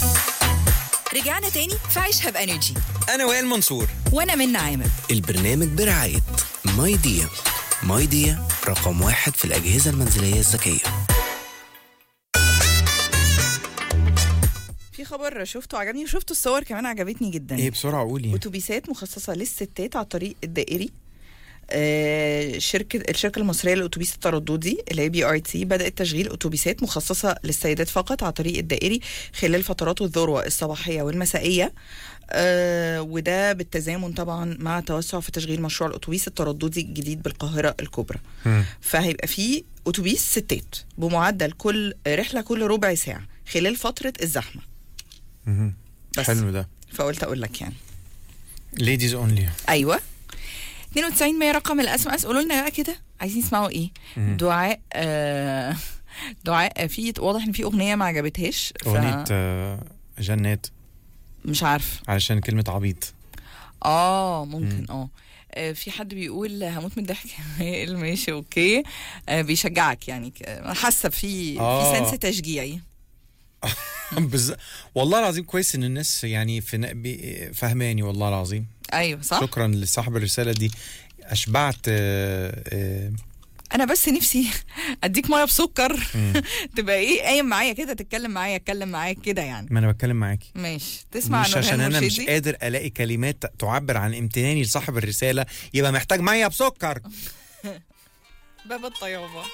رجعنا تاني في عيشها بانرجي انا وائل منصور وانا من عامر البرنامج برعاية ماي ديا ماي ديا رقم واحد في الأجهزة المنزلية الذكية في خبر شفته عجبني وشفت الصور كمان عجبتني جدا ايه بسرعه قولي اتوبيسات مخصصه للستات على الطريق الدائري آه، شركة الشركة المصرية للأتوبيس الترددي اللي هي بي ار تي بدأت تشغيل أتوبيسات مخصصة للسيدات فقط على الطريق الدائري خلال فترات الذروة الصباحية والمسائية آه وده بالتزامن طبعا مع توسع في تشغيل مشروع الأتوبيس الترددي الجديد بالقاهرة الكبرى فهيبقى في أتوبيس ستات بمعدل كل رحلة كل ربع ساعة خلال فترة الزحمة بس. حلو ده فقلت أقول لك يعني ليديز اونلي ايوه 92 100 رقم الاس ام اس قولوا لنا بقى كده عايزين يسمعوا ايه دعاء آه دعاء في واضح ان في اغنيه ما عجبتهاش ف- اغنيه آه، جنات مش عارف علشان كلمه عبيط اه ممكن اه آه، في حد بيقول هموت من الضحك وائل ماشي اوكي آه بيشجعك يعني ك- أنا حاسه في آه. في سنس تشجيعي بز... والله العظيم كويس ان الناس يعني في ن- بي- فهماني والله العظيم ايوه صح شكرا لصاحب الرساله دي اشبعت آه، آه، انا بس نفسي اديك ميه بسكر تبقى ايه قايم معايا كده تتكلم معايا اتكلم معاك كده يعني ما انا بتكلم معاكي ماشي تسمع مش نورهان عشان انا مش مرشدي؟ قادر الاقي كلمات تعبر عن امتناني لصاحب الرساله يبقى محتاج ميه بسكر باب الطيابه